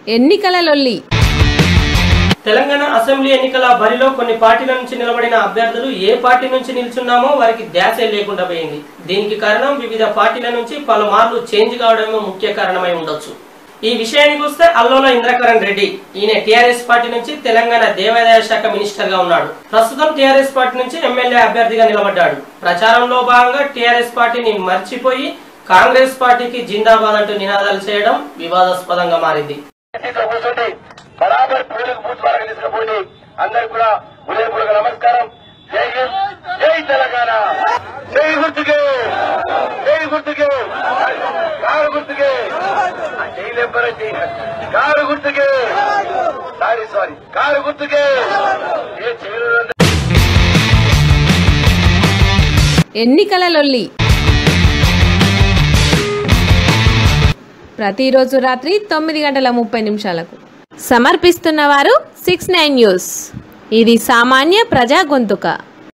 ఎన్నికల లొల్లి తెలంగాణ అసెంబ్లీ ఎన్నికల బరిలో కొన్ని పార్టీల నుంచి నిలబడిన అభ్యర్థులు ఏ పార్టీ నుంచి నిల్చున్నామో వారికి ధ్యాసే లేకుండా పోయింది దీనికి కారణం వివిధ పార్టీల నుంచి పలుమార్లు చేంజ్ కావడమే ముఖ్య కారణమై ఉండొచ్చు ఈ విషయానికి వస్తే అల్లోల ఇంద్రకరణ్ రెడ్డి ఈయన టిఆర్ఎస్ పార్టీ నుంచి తెలంగాణ దేవాదాయ శాఖ మినిస్టర్ గా ఉన్నాడు ప్రస్తుతం టిఆర్ఎస్ పార్టీ నుంచి ఎమ్మెల్యే అభ్యర్థిగా నిలబడ్డాడు ప్రచారంలో భాగంగా టిఆర్ఎస్ పార్టీని మర్చిపోయి కాంగ్రెస్ పార్టీకి జిందాబాద్ అంటూ నినాదాలు చేయడం వివాదాస్పదంగా మారింది సీట్లో కూర్చోండి బరాబర్ పోలింగ్ బూత్ వరకు తీసుకుపోండి అందరికి కూడా హృదయపూర్వక నమస్కారం జై హింద్ జై తెలంగాణ జై గుర్తుకే జై గుర్తుకే కారు గుర్తుకే జై లెబ్బరండి కారు గుర్తుకే సారీ సారీ కారు గుర్తుకే ఏ చేయలేదు ఎన్నికల లొల్లి ప్రతిరోజు రాత్రి తొమ్మిది గంటల ముప్పై నిమిషాలకు సమర్పిస్తున్నవారు సిక్స్ నైన్ న్యూస్ ఇది సామాన్య ప్రజా గొంతుక